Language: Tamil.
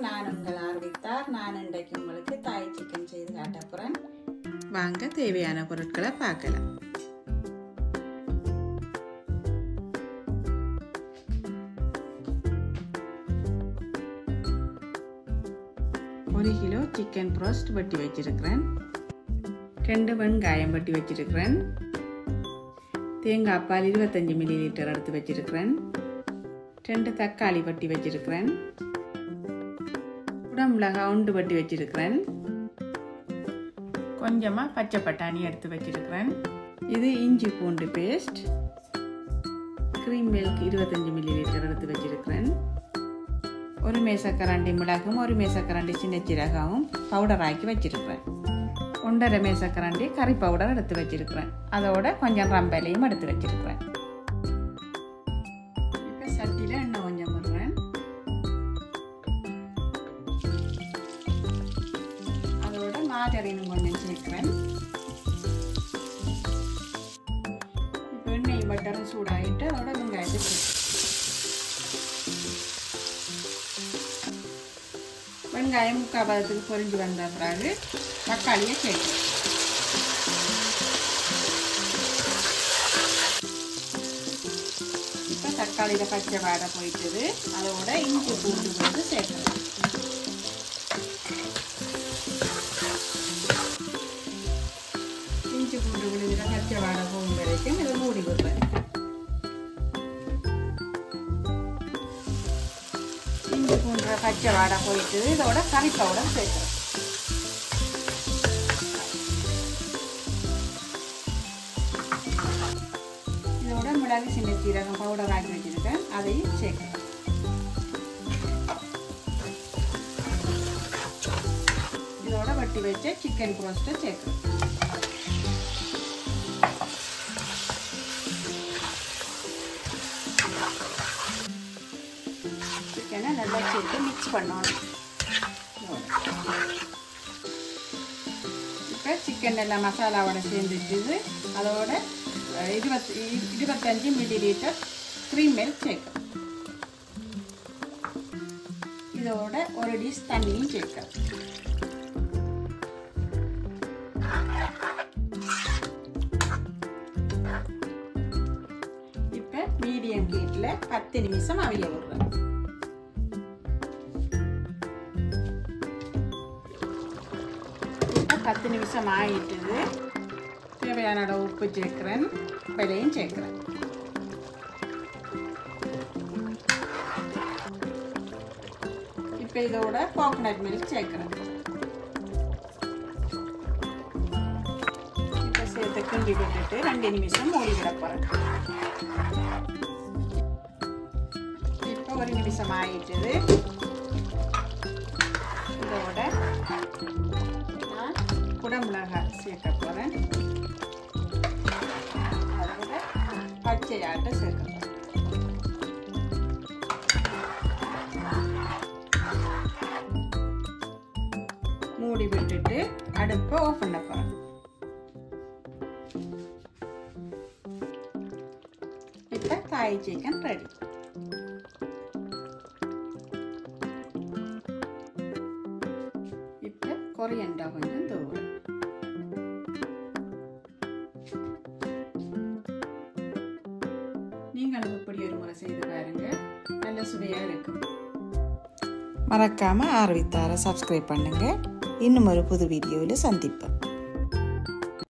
நான் உங்கள் ஆர்வித்தார் நான் இன்றைக்கு உங்களுக்கு தாய் சிக்கன் செய்து காட்ட போகிறேன் வாங்க தேவையான பொருட்களை பார்க்கலாம் ஒரு கிலோ சிக்கன் ப்ரோஸ்ட் வெட்டி வச்சிருக்கிறேன் ரெண்டு வெங்காயம் வெட்டி வச்சிருக்கிறேன் தேங்காய் பால் இருபத்தஞ்சி மில்லி லிட்டர் எடுத்து வச்சிருக்கிறேன் ரெண்டு தக்காளி வெட்டி வச்சிருக்கிறேன் உடம்புலகாய் உண்டு வெட்டி வச்சிருக்கிறேன் கொஞ்சமாக பச்சை பட்டாணி எடுத்து வச்சிருக்கிறேன் இது இஞ்சி பூண்டு பேஸ்ட் க்ரீம் மில்க் இருபத்தஞ்சி மில்லி லிட்டர் எடுத்து வச்சிருக்கிறேன் ஒரு மேசக்கரண்டி மிளகும் ஒரு மேசக்கரண்டி சின்ன சீரகமும் பவுடர் ஆக்கி வச்சிருக்கிறேன் ஒன்றரை மேசக்கரண்டி கறி பவுடர் எடுத்து வச்சிருக்கிறேன் அதோட கொஞ்சம் ரம்பலையும் எடுத்து வச்சிருக்கிறேன் இப்போ சட்டியில் எண்ணெய் கொஞ்சம் விடுறேன் அதோட மாகரினும் கொஞ்சம் சேர்க்குறேன் இப்போ எண்ணெய் பட்டரும் சூடாகிட்டு அதோட வெங்காயத்தை சேர்க்கிறேன் வெங்காயம் முக்கால் பதத்துக்கு பொரிஞ்சு வந்த பிறகு தக்காளியை சேர்க்கணும் இப்போ தக்காளியில் பச்சை வாடை போயிட்டுது அதோட இஞ்சி பூண்டு வந்து சேர்க்கணும் இஞ்சி பூண்டு விழுகிற பச்சை வாடை போகும் வரைக்கும் இதை மூடி விடுறேன் இஞ்சி பூண்டு பச்சை வாடை போயிட்டு இதோட கறி பவுடர் சேர்க்குறேன் இதோட மிளகு சின்ன சீரகம் பவுடர் ஆக்கி வச்சிருக்கேன் அதையும் சேர்க்கிறேன் இதோட வட்டி வச்ச சிக்கன் ப்ரோஸ்ட்டை சேர்க்கிறேன் சிக்கனை நல்லா சேர்த்து மிக்ஸ் பண்ணணும் இப்போ சிக்கன் எல்லாம் மசாலாவோட சேர்ந்துட்டுது அதோட இருபத்தி இருபத்தஞ்சி மில்லி லிட்டர் க்ரீம் மில்க் சேர்க்கணும் இதோட ஒரு டிஷ் தண்ணியும் சேர்க்கணும் இப்போ மீடியம் ஹீட்டில் பத்து நிமிஷம் அவிய விடுறேன் இப்போ பத்து நிமிஷம் ஆகிட்டுது தேவையான அளவு உப்பு சேர்க்குறேன் விலையும் சேர்க்குறேன் இப்போ இதோட கோகனட் மில்க் சேர்க்குறேன் இப்போ சேர்த்து கிண்டி விட்டுட்டு ரெண்டு நிமிஷம் மூடி விட போகிறேன் இப்போ ஒரு நிமிஷம் ஆயிட்டுது இதோட நான் குடமிளகாய் சேர்க்க போகிறேன் அதோட பச்சை ஆட்டை சேர்க்க போகிறேன் மூடி விட்டுட்டு அடுப்பை ஆஃப் பண்ண போகிறேன் இப்போ தாய் சிக்கன் ரெடி இப்போ கொரியண்டா கொஞ்சம் தூரம் நீங்களும் இப்படி ஒரு முறை செய்து பாருங்க நல்ல சுவையா இருக்கும் மறக்காமல் ஆர்வித்தாரை சப்ஸ்கிரைப் பண்ணுங்கள் இன்னும் ஒரு புது வீடியோவில் சந்திப்பேன்